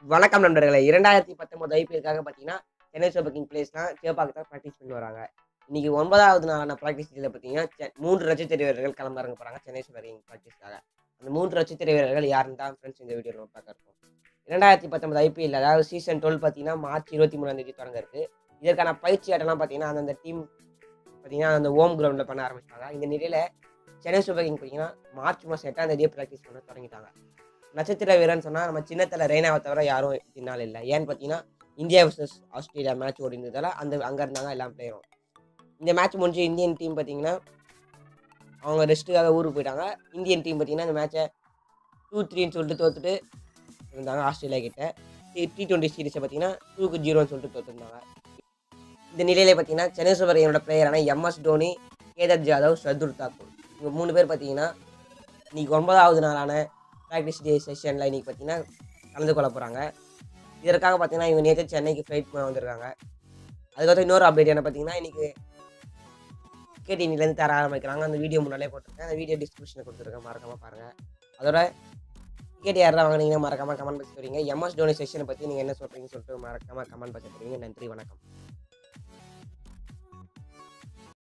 வணக்கம் நண்பர்களே இரண்டாயிரத்தி பத்தொன்பது ஐபிஎல்காக பார்த்தீங்கன்னா சென்னை சூப்பர் கிங் பிளேஸ்லாம் சேப்பாக்கு தான் ப்ராக்டிஸ் பண்ணி வராங்க இன்னைக்கு ஒன்பதாவது நாளான ப்ராக்டிஸ் இதில் பார்த்தீங்கன்னா செ- மூன்று நட்சத்திர வீரர்கள் கிளம்புறாங்க போகிறாங்க சென்னை சூப்பர் கிங் ப்ராக்டிஸ்க்காக அந்த மூன்று நட்சத்திர வீரர்கள் யாருன்னு தான் ஃப்ரெண்ட்ஸ் இந்த வீடியோ நம்ம பார்க்க இருக்கோம் இரண்டாயிரத்தி பத்தொன்பது ஐபிஎல் அதாவது சீசன் டுவெல் பார்த்தீங்கன்னா மார்ச் இருபத்தி மூணாம் தேதி தொடங்க இருக்கு இதற்கான பயிற்சி ஆட்டம்லாம் பார்த்தீங்கன்னா அந்தந்த டீம் பார்த்தீங்கன்னா அந்த ஹோம் கிரவுண்டில் பண்ண ஆரம்பிச்சிட்டாங்க இந்த நிலையில் சென்னை சூப்பர் கிங் பார்த்தீங்கன்னா மார்ச் மாதம் எட்டாம் தேதியே ப்ராக்டிஸ் பண்ண தொடங்கிட்டாங்க நட்சத்திர வீரன் சொன்னால் நம்ம சின்னத்தில் ரெய்னாவை தவிர யாரும் பின்னால் இல்லை ஏன்னு பார்த்தீங்கன்னா இந்தியா vs ஆஸ்திரேலியா மேட்ச் ஓடி இருந்ததால அந்த அங்கே இருந்தாங்க எல்லா பிளேயரும் இந்த மேட்ச் முடிஞ்சு இந்தியன் டீம் பார்த்தீங்கன்னா அவங்க ரெஸ்ட்டுக்காக ஊருக்கு போயிட்டாங்க இந்தியன் டீம் பார்த்தீங்கன்னா இந்த மேட்சை டூ த்ரீன்னு சொல்லிட்டு தோத்துட்டு இருந்தாங்க ஆஸ்திரேலியா கிட்ட டி டுவெண்ட்டி சீரிஸை பார்த்தீங்கன்னா டூக்கு ஜீரோன்னு சொல்லிட்டு தோத்துருந்தாங்க இந்த நிலையில பார்த்தீங்கன்னா சென்னை சூப்பர் கிங்கோட பிளேயரான எம்எஸ் தோனி கேதர் ஜாதவ் சதுர் தாக்கூர் இவங்க மூணு பேர் பார்த்தீங்கன்னா இன்னைக்கு ஒன்பதாவது நாளான ப்ராக்டிஸ் டே செஷனில் இன்னைக்கு பார்த்தீங்கன்னா கலந்து கொள்ள போகிறாங்க இதற்காக பார்த்தீங்கன்னா இவங்க நேற்று சென்னைக்கு ஃப்ளைட் வந்திருக்காங்க அதுக்கப்புறம் இன்னொரு அப்டேட் என்ன பார்த்தீங்கன்னா இன்னைக்கு டிக்கெட் இன்னிலேருந்து தர ஆரம்பிக்கிறாங்க அந்த வீடியோ முன்னாலே போட்டிருக்கேன் அந்த வீடியோ டிஸ்கிரிப்ஷனில் கொடுத்துருக்கேன் மறக்காமல் பாருங்கள் அதோட டிக்கெட் யாரெல்லாம் வாங்குனீங்கன்னா மறக்காமல் கமெண்ட் பாக்ஸ் தெரியுங்க எம்எஸ் டோனி செஷனை பற்றி நீங்கள் என்ன சொல்கிறீங்கன்னு சொல்லிட்டு மறக்காமல் கமெண்ட் பாக்ஸ் தெரியுங்க நன்றி வணக்கம்